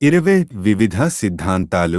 ఇరవై వివిధ సిద్ధాంతాలు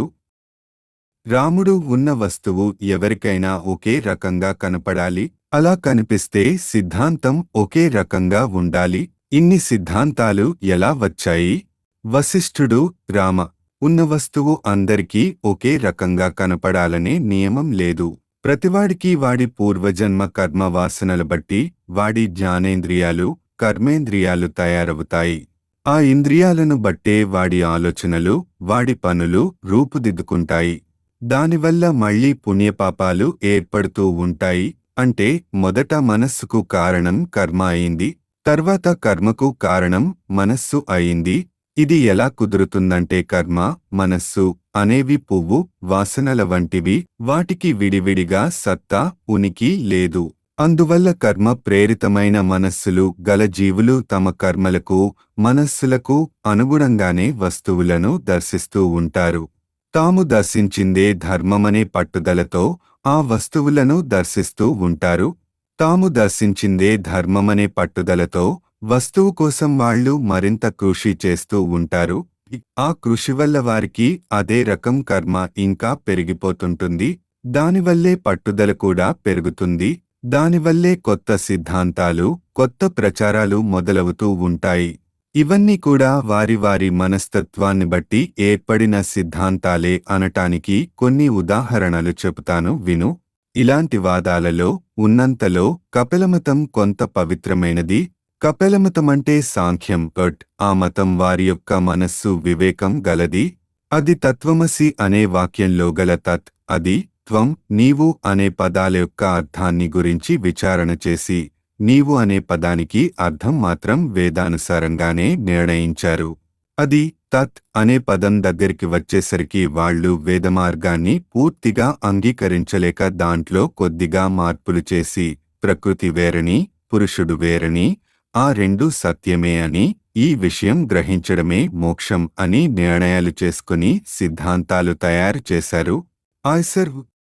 రాముడు ఉన్న వస్తువు ఎవరికైనా ఒకే రకంగా కనపడాలి అలా కనిపిస్తే సిద్ధాంతం ఒకే రకంగా ఉండాలి ఇన్ని సిద్ధాంతాలు ఎలా వచ్చాయి వశిష్ఠుడు రామ ఉన్న వస్తువు అందరికీ ఒకే రకంగా కనపడాలనే నియమం లేదు ప్రతివాడికి వాడి పూర్వజన్మ కర్మ వాసనల బట్టి వాడి జ్ఞానేంద్రియాలు కర్మేంద్రియాలు తయారవుతాయి ఆ ఇంద్రియాలను బట్టే వాడి ఆలోచనలు వాడి పనులు రూపుదిద్దుకుంటాయి దానివల్ల మళ్ళీ పుణ్యపాపాలు ఏర్పడుతూ ఉంటాయి అంటే మొదట మనస్సుకు కారణం కర్మ అయింది తర్వాత కర్మకు కారణం మనస్సు అయింది ఇది ఎలా కుదురుతుందంటే కర్మ మనస్సు అనేవి పువ్వు వాసనల వంటివి వాటికి విడివిడిగా సత్తా ఉనికి లేదు అందువల్ల కర్మ ప్రేరితమైన మనస్సులు గల జీవులు తమ కర్మలకు మనస్సులకు అనుగుణంగానే వస్తువులను దర్శిస్తూ ఉంటారు తాము దర్శించిందే ధర్మమనే పట్టుదలతో ఆ వస్తువులను దర్శిస్తూ ఉంటారు తాము దర్శించిందే ధర్మమనే పట్టుదలతో వస్తువు కోసం వాళ్ళు మరింత కృషి చేస్తూ ఉంటారు ఆ కృషి వల్ల వారికి అదే రకం కర్మ ఇంకా పెరిగిపోతుంటుంది దానివల్లే పట్టుదల కూడా పెరుగుతుంది దానివల్లే కొత్త సిద్ధాంతాలు కొత్త ప్రచారాలు మొదలవుతూ ఉంటాయి ఇవన్నీ కూడా వారి వారి మనస్తత్వాన్ని బట్టి ఏర్పడిన సిద్ధాంతాలే అనటానికి కొన్ని ఉదాహరణలు చెబుతాను విను ఇలాంటి వాదాలలో ఉన్నంతలో కపిలమతం కొంత పవిత్రమైనది కపిలమతమంటే సాంఖ్యం బట్ ఆ మతం వారి యొక్క మనస్సు వివేకం గలది అది తత్వమసి అనే వాక్యంలో గల తత్ అది త్వం నీవు అనే పదాల యొక్క అర్థాన్ని గురించి విచారణ చేసి నీవు అనే పదానికి అర్థం మాత్రం వేదానుసారంగానే నిర్ణయించారు అది తత్ అనే పదం దగ్గరికి వచ్చేసరికి వాళ్ళు వేదమార్గాన్ని పూర్తిగా అంగీకరించలేక దాంట్లో కొద్దిగా మార్పులు చేసి ప్రకృతి వేరని పురుషుడు వేరని ఆ రెండు సత్యమే అని ఈ విషయం గ్రహించడమే మోక్షం అని నిర్ణయాలు చేసుకుని సిద్ధాంతాలు తయారు చేశారు ఆయ్సర్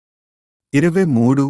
ఇరవై మూడు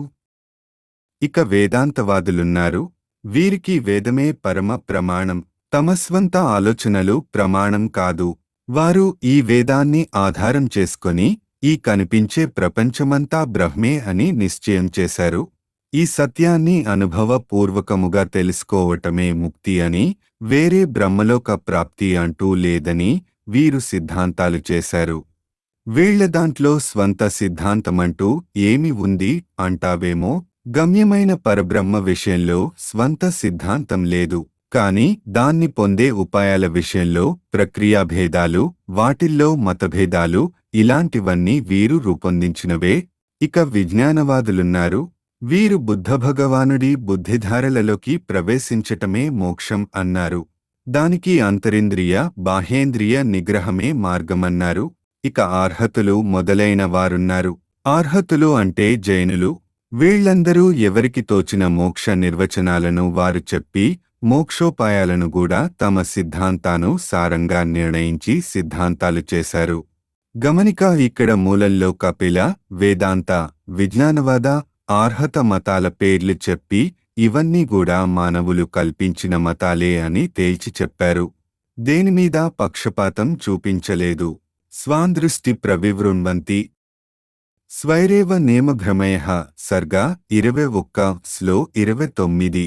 ఇక వేదాంతవాదులున్నారు వీరికి వేదమే పరమ ప్రమాణం తమ స్వంత ఆలోచనలు ప్రమాణం కాదు వారు ఈ వేదాన్ని ఆధారం చేసుకొని ఈ కనిపించే ప్రపంచమంతా బ్రహ్మే అని నిశ్చయం చేశారు ఈ సత్యాన్ని అనుభవపూర్వకముగా తెలుసుకోవటమే ముక్తి అని వేరే బ్రహ్మలోక ప్రాప్తి అంటూ లేదని వీరు సిద్ధాంతాలు చేశారు వీళ్ల దాంట్లో స్వంత సిద్ధాంతమంటూ ఏమి ఉంది అంటావేమో గమ్యమైన పరబ్రహ్మ విషయంలో స్వంత సిద్ధాంతం లేదు కాని దాన్ని పొందే ఉపాయాల విషయంలో ప్రక్రియాభేదాలు వాటిల్లో మతభేదాలు ఇలాంటివన్నీ వీరు రూపొందించినవే ఇక విజ్ఞానవాదులున్నారు వీరు బుద్ధ భగవానుడి బుద్ధిధారలలోకి ప్రవేశించటమే మోక్షం అన్నారు దానికి అంతరింద్రియ బాహేంద్రియ నిగ్రహమే మార్గమన్నారు ఇక ఆర్హతులు మొదలైన వారున్నారు ఆర్హతులు అంటే జైనులు వీళ్లందరూ ఎవరికి తోచిన మోక్ష నిర్వచనాలను వారు చెప్పి మోక్షోపాయాలను కూడా తమ సిద్ధాంతాను సారంగా నిర్ణయించి సిద్ధాంతాలు చేశారు గమనిక ఇక్కడ మూలంలో కపిల వేదాంత విజ్ఞానవాద ఆర్హత మతాల పేర్లు చెప్పి ఇవన్నీ కూడా మానవులు కల్పించిన మతాలే అని తేల్చి చెప్పారు దేనిమీద పక్షపాతం చూపించలేదు స్వాందృష్టి ప్రవివృణ్వంతి స్వైరేవ నేమభ్రమయ సర్గ ఇరవై ఒక్క స్లో ఇరవై తొమ్మిది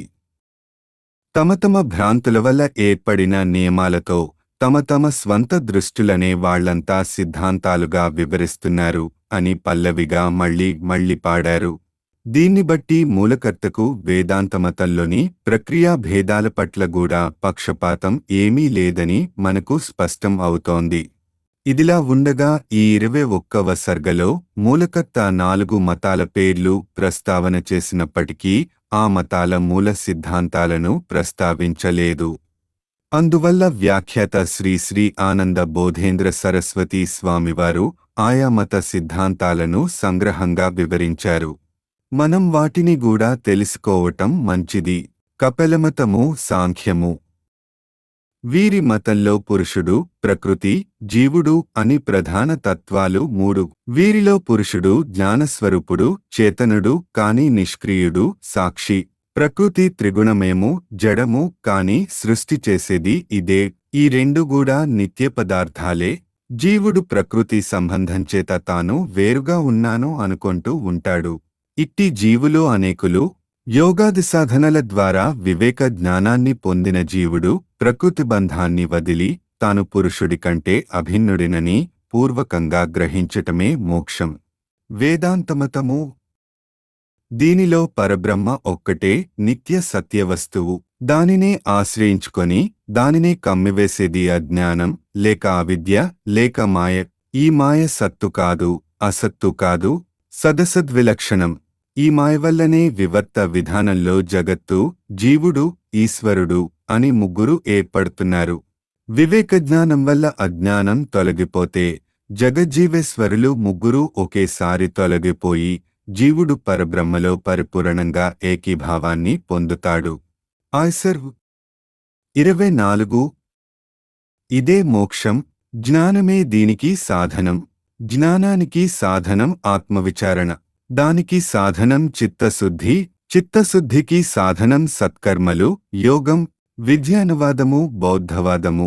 తమ తమ భ్రాంతుల వల్ల ఏర్పడిన నియమాలతో తమ తమ స్వంత దృష్టులనే వాళ్లంతా సిద్ధాంతాలుగా వివరిస్తున్నారు అని పల్లవిగా మళ్ళీ మళ్ళీ పాడారు దీన్ని బట్టి మూలకర్తకు వేదాంతమతంలోని ప్రక్రియా భేదాల పట్ల కూడా పక్షపాతం ఏమీ లేదని మనకు స్పష్టం అవుతోంది ఇదిలా ఉండగా ఈ ఇరవై ఒక్కవ సర్గలో మూలకర్త నాలుగు మతాల పేర్లు ప్రస్తావన చేసినప్పటికీ ఆ మతాల మూల సిద్ధాంతాలను ప్రస్తావించలేదు అందువల్ల వ్యాఖ్యాత శ్రీ శ్రీ ఆనంద బోధేంద్ర సరస్వతి స్వామివారు ఆయా మత సిద్ధాంతాలను సంగ్రహంగా వివరించారు మనం వాటిని కూడా తెలుసుకోవటం మంచిది కపలమతము సాంఖ్యము వీరి మతంలో పురుషుడు ప్రకృతి జీవుడు అని ప్రధాన తత్వాలు మూడు వీరిలో పురుషుడు జ్ఞానస్వరూపుడు చేతనుడు కాని నిష్క్రియుడు సాక్షి ప్రకృతి త్రిగుణమేమో జడము కాని సృష్టి చేసేది ఇదే ఈ రెండు కూడా నిత్య పదార్థాలే జీవుడు ప్రకృతి సంబంధంచేత తాను వేరుగా ఉన్నాను అనుకుంటూ ఉంటాడు ఇట్టి జీవులు అనేకులు యోగాది సాధనల ద్వారా వివేక జ్ఞానాన్ని పొందిన జీవుడు ప్రకృతి బంధాన్ని వదిలి తాను పురుషుడి కంటే అభిన్నుడినని పూర్వకంగా గ్రహించటమే మోక్షం వేదాంతమతము దీనిలో పరబ్రహ్మ ఒక్కటే నిత్య సత్యవస్తువు దానినే ఆశ్రయించుకొని దానినే కమ్మివేసేది అజ్ఞానం లేక అవిద్య లేక మాయ ఈ మాయ సత్తు కాదు అసత్తు కాదు సదసద్విలక్షణం ఈ మాయ వల్లనే వివర్త విధానంలో జగత్తు జీవుడు ఈశ్వరుడు అని ముగ్గురు ఏర్పడుతున్నారు వివేక జ్ఞానం వల్ల అజ్ఞానం తొలగిపోతే జగజ్జీవేశ్వరులు ముగ్గురు ఒకేసారి తొలగిపోయి జీవుడు పరబ్రహ్మలో పరిపూర్ణంగా ఏకీభావాన్ని పొందుతాడు ఆయ్సర్ ఇరవై నాలుగు ఇదే మోక్షం జ్ఞానమే దీనికి సాధనం జ్ఞానానికి సాధనం ఆత్మవిచారణ దానికి సాధనం చిత్తశుద్ధి చిత్తశుద్ధికి సాధనం సత్కర్మలు యోగం విద్యానువాదము బౌద్ధవాదము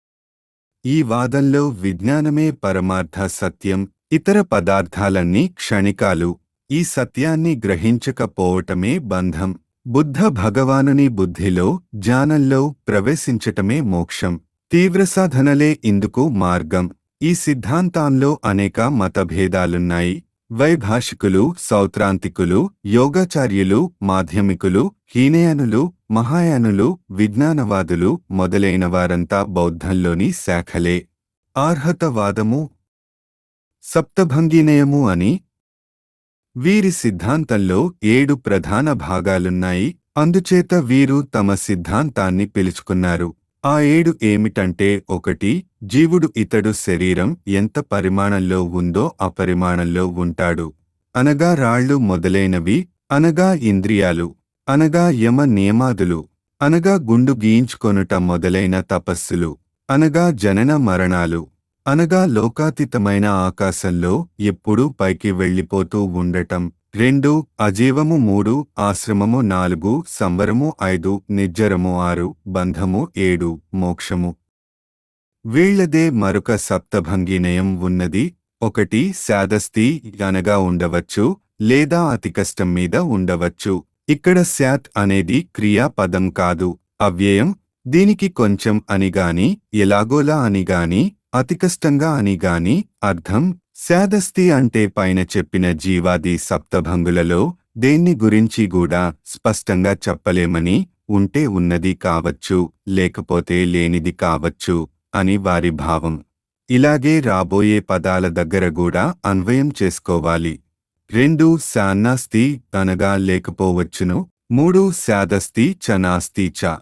ఈ వాదంలో విజ్ఞానమే పరమార్థ సత్యం ఇతర పదార్థాలన్నీ క్షణికాలు ఈ సత్యాన్ని గ్రహించకపోవటమే బంధం బుద్ధ భగవానుని బుద్ధిలో జ్ఞానంలో ప్రవేశించటమే మోక్షం తీవ్ర సాధనలే ఇందుకు మార్గం ఈ సిద్ధాంతాల్లో అనేక మతభేదాలున్నాయి వైభాషికులు సౌత్రాంతికులు యోగాచార్యులు మాధ్యమికులు హీనయానులు మహాయానులు విజ్ఞానవాదులు మొదలైన వారంతా బౌద్ధంలోని శాఖలే ఆర్హతవాదము సప్తభంగినయము అని వీరి సిద్ధాంతంలో ఏడు ప్రధాన భాగాలున్నాయి అందుచేత వీరు తమ సిద్ధాంతాన్ని పిలుచుకున్నారు ఆ ఏడు ఏమిటంటే ఒకటి జీవుడు ఇతడు శరీరం ఎంత పరిమాణంలో ఉందో అపరిమాణంలో ఉంటాడు అనగా రాళ్ళు మొదలైనవి అనగా ఇంద్రియాలు అనగా యమ నియమాదులు అనగా గుండు గీయించుకొనుట మొదలైన తపస్సులు అనగా జనన మరణాలు అనగా లోకాతీతమైన ఆకాశంలో ఎప్పుడూ పైకి వెళ్ళిపోతూ ఉండటం రెండు అజీవము మూడు ఆశ్రమము నాలుగు సంవరము ఐదు నిర్జరము ఆరు బంధము ఏడు మోక్షము వీళ్లదే మరొక సప్తభంగినయం ఉన్నది ఒకటి శాదస్తి అనగా ఉండవచ్చు లేదా అతి కష్టం మీద ఉండవచ్చు ఇక్కడ శాత్ అనేది క్రియాపదం కాదు అవ్యయం దీనికి కొంచెం అనిగాని ఎలాగోలా అనిగాని అతికష్టంగా అనిగాని అర్థం శాదస్తి అంటే పైన చెప్పిన జీవాది సప్తభంగులలో దేన్ని గురించి కూడా స్పష్టంగా చెప్పలేమని ఉంటే ఉన్నది కావచ్చు లేకపోతే లేనిది కావచ్చు అని వారి భావం ఇలాగే రాబోయే పదాల దగ్గర కూడా అన్వయం చేసుకోవాలి రెండు శాన్నాస్తి అనగా లేకపోవచ్చును మూడు శాదస్తి చనాస్తి చ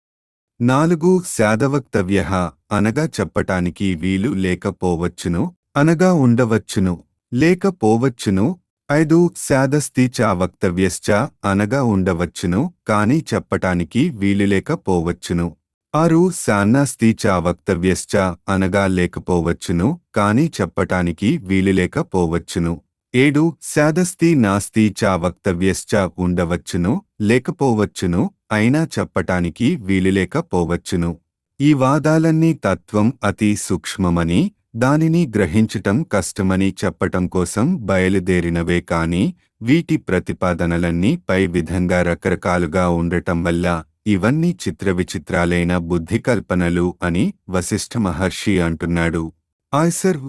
నాలుగు శాదవక్తవ్య అనగా చెప్పటానికి వీలు లేకపోవచ్చును అనగా ఉండవచ్చును లేకపోవచ్చును ఐదు శాదస్తి చ వక్తవ్యశ్చ అనగా ఉండవచ్చును కాని చెప్పటానికి వీలు లేకపోవచ్చును ఆరు శాన్నాస్తి చ వక్తవ్యశ్చ అనగా లేకపోవచ్చును కాని చెప్పటానికి వీలు లేకపోవచ్చును ఏడు శాదస్తి నాస్తి చ వక్తవ్యశ్చ ఉండవచ్చును లేకపోవచ్చును అయినా చెప్పటానికి వీలులేకపోవచ్చును ఈ వాదాలన్నీ తత్వం అతి సూక్ష్మమని దానిని గ్రహించటం కష్టమని చెప్పటం కోసం బయలుదేరినవే కాని వీటి ప్రతిపాదనలన్నీ పై విధంగా రకరకాలుగా ఉండటం వల్ల ఇవన్నీ చిత్రవిచిత్రాలైన బుద్ధి కల్పనలు అని వశిష్ఠ మహర్షి అంటున్నాడు ఆయ్సర్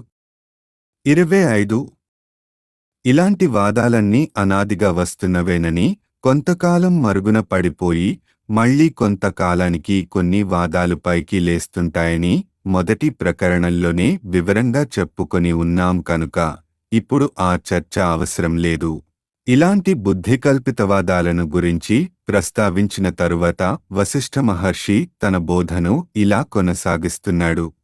ఇరవై ఐదు ఇలాంటి వాదాలన్నీ అనాదిగా వస్తున్నవేనని కొంతకాలం మరుగున పడిపోయి మళ్లీ కొంతకాలానికి కొన్ని వాదాలు పైకి లేస్తుంటాయని మొదటి ప్రకరణంలోనే వివరంగా చెప్పుకొని ఉన్నాం కనుక ఇప్పుడు ఆ చర్చ అవసరం లేదు ఇలాంటి బుద్ధికల్పితవాదాలను గురించి ప్రస్తావించిన తరువాత వశిష్ఠ మహర్షి తన బోధను ఇలా కొనసాగిస్తున్నాడు